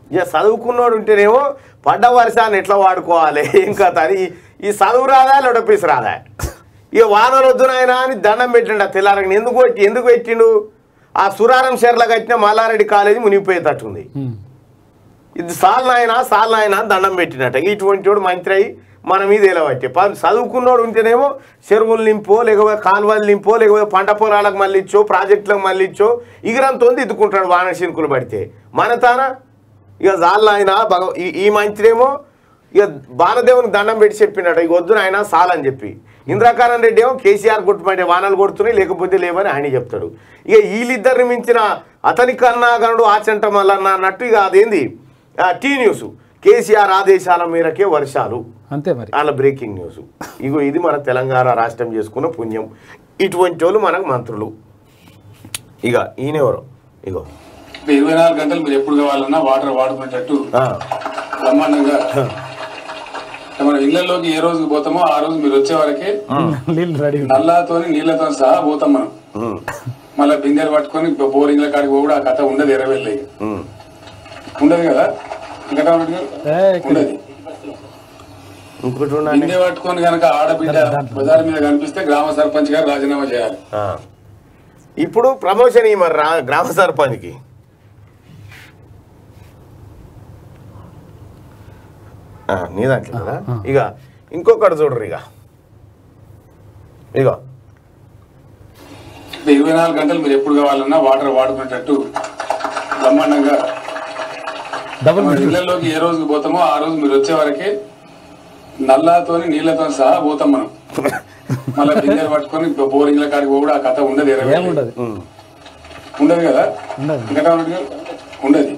ఇక చదువుకున్నోడు ఉంటేనేమో పడ్డ వర్షాన్ని ఎట్లా వాడుకోవాలి ఇంకా అని ఈ చదువు రాదా లొడపీస్ రాదా ఇక వానలు వద్దు నాయనా అని దండం పెట్టిండు ఆ తెల్లారని ఎందుకు పెట్టి ఎందుకు పెట్టిండు ఆ సురారం షెర్ల కట్టిన మల్లారెడ్డి కాలేజీ మునిగిపోయేటట్టుంది ఉమ్. ఇది సాల్ నాయన సాల్ నాయన అని దండం పెట్టినట్ట ఇటువంటి వాడు మంత్రి అయ్యి మన మీద ఎలవట్టే ప- చదువుకున్నోడు ఉంటేనేమో చెరువులు నింపో లేకపోతే కాలువలు నింపో లేకపోతే పంట పొలాలకు మళ్ళీ ఇచ్చో ప్రాజెక్టులకు మళ్ళీ ఇచ్చో ఇగరంతో దిద్దుకుంటాడు వాన శింకులు పడితే మన తాన ఇక జాల్ ఆయన భగ ఈ- ఈ మంత్రేమో ఇక బాలదేవునికి దండం పెట్టి చెప్పినట్టు ఇక వద్దు నాయన సాలని చెప్పి ఇంద్రకారణ్ రెడ్డి ఏమో కేసీఆర్ కొట్టుమంటే వానలు కొడుతున్నాయి లేకపోతే లేవని ఆయన చెప్తాడు ఇక వీళ్ళిద్దరిని మించిన అతని కన్నా గనుడు ఆచంట మల్లన్న అన్నట్టు ఇక అదేంది ఆ, టీ న్యూస్ కేసీఆర్ ఆదేశాల మేరకే వర్షాలు అంతే మరి వాళ్ళ బ్రేకింగ్ న్యూస్ ఇగో ఇది మన తెలంగాణ రాష్ట్రం చేసుకున్న పుణ్యం ఇటువంటి వాళ్ళు మనకు మంత్రులు ఇక ఈయనెవరు ఇగో ఇరవై నాలుగు గంటలు మీరు ఎప్పుడు కావాలన్నా వాటర్ వాడుకునేటట్టు ఆ, బ్రహ్మాండంగా మన ఇళ్లలోకి ఏ రోజుకి పోతామో ఆ రోజు మీరు వచ్చే వరకే నీళ్ళు రెడీ నల్లాతోని నీళ్లతో సహా పోతాం మనం ఉమ్, మళ్ళీ బిందెలు పట్టుకొని బోరింగ్ల కాడికి కూడా ఆ కథ ఉండదు ఎర్రవెల్లి ఉమ్. ఉండదు కదా ఇంకా ఉండదు ఇంకోటి ఉండండి బిందె పట్టుకొని కనుక ఆడబిడ్డ బజార్ మీద కనిపిస్తే గ్రామ సర్పంచ్ గారు రాజీనామా చేయాలి ఆ. ఇప్పుడు ప్రమోషన్ ఈ మరి రా- గ్రామ సర్పంచ్కి ఆ, నీ దాంట్లో కదా ఇక ఇంకొకటి చూడరు ఇక ఇగో ఇరవై నాలుగు గంటలు మీరు ఎప్పుడు కావాలన్నా వాటర్ వాడుకునేటట్టు బ్రహ్మాండంగా డబుల్ మన ఇళ్లలోకి ఏ రోజుకి పోతామో ఆ రోజు మీరు వచ్చే వరకే నల్లాతోని నీళ్లతో సహా పోతాం మనం మళ్ళీ బిందెలు పట్టుకొని బోరింగ్ల కాడికి కూడా ఆ కథ ఉండదు ఎర్రవెల్లి ఏముండదు ఉమ్, ఉండదు కదా ఉండదు ఇంకా ఉండదు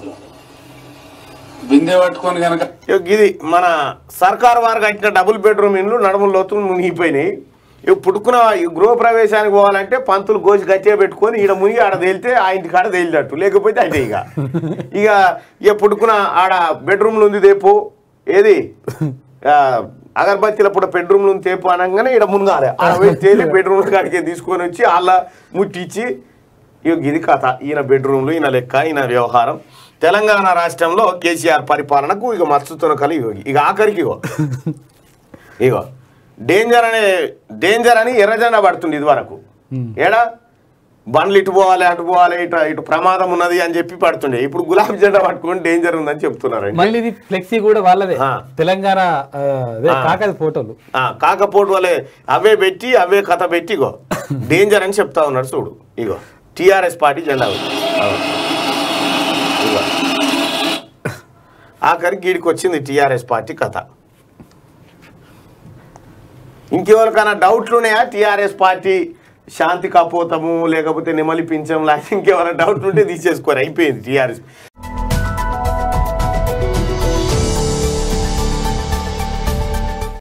బిందె పట్టుకొని కనుక ఇగో ఇది మన సర్కార్ వారు కట్టిన డబుల్ బెడ్రూమ్ ఇండ్లు నడుముల లోతులు మునిగిపోయినాయి ఇక పుట్టుకున్న ఈ గృహ ప్రవేశానికి పోవాలంటే పంతులు గోసి గట్టిగా పెట్టుకొని ఈడ మునిగి ఆడ తేలితే ఆ ఇంటి కాడ తేలినట్టు లేకపోతే అంటే ఇక ఇక ఇక పుట్టుకున్న ఆడ బెడ్రూమ్లు ఉంది తేపు ఏది ఆ, అగరబత్తీల పూట బెడ్రూమ్లు ఉంది తేపు అనగానే ఈడ మునగాలి ఆడ పోయి తేలి బెడ్రూమ్ కాడికి తీసుకొని వచ్చి వాళ్ళ ముట్టించి ఇక ఇది కథ ఈయన బెడ్రూమ్లు ఈయన లెక్క ఈయన వ్యవహారం తెలంగాణ రాష్ట్రంలో కేసీఆర్ పరిపాలనకు ఇక మత్స్తున్న కలి ఇగో ఇక ఆఖరికి ఇగో ఇగో డేంజర్ అనే డేంజర్ అని ఎర్రజెండా పడుతుంది ఇది వరకు ఏడా బండ్లు ఇటు పోవాలి అటు పోవాలి ఇటు ఇటు ప్రమాదం ఉన్నది అని చెప్పి పడుతుండే ఇప్పుడు గులాబీ జెండా పట్టుకొని డేంజర్ ఉందని చెప్తున్నారు మళ్ళీ ఇది ఫ్లెక్సీ కూడా వాళ్ళదే ఆ. తెలంగాణ ఆ, అదే ఆ. కాకది ఫోటోలు ఆ, కాకపోటు వలె అవే పెట్టి అవే కథ పెట్టి ఇగో డేంజర్ అని చెప్తా ఉన్నాడు చూడు ఇగో టిఆర్ఎస్ పార్టీ జెండా ఉంది. అగో. ఇగో ఆఖరికి గీడికి వచ్చింది టిఆర్ఎస్ పార్టీ కథ ఇంకెవరికైనా డౌట్లు ఉన్నాయా టిఆర్ఎస్ పార్టీ శాంతి కపోతము లేకపోతే నెమలి పింఛం లాగా ఇంకెవరైనా డౌట్లు ఉంటే తీసేసుకోరు అయిపోయింది టీఆర్ఎస్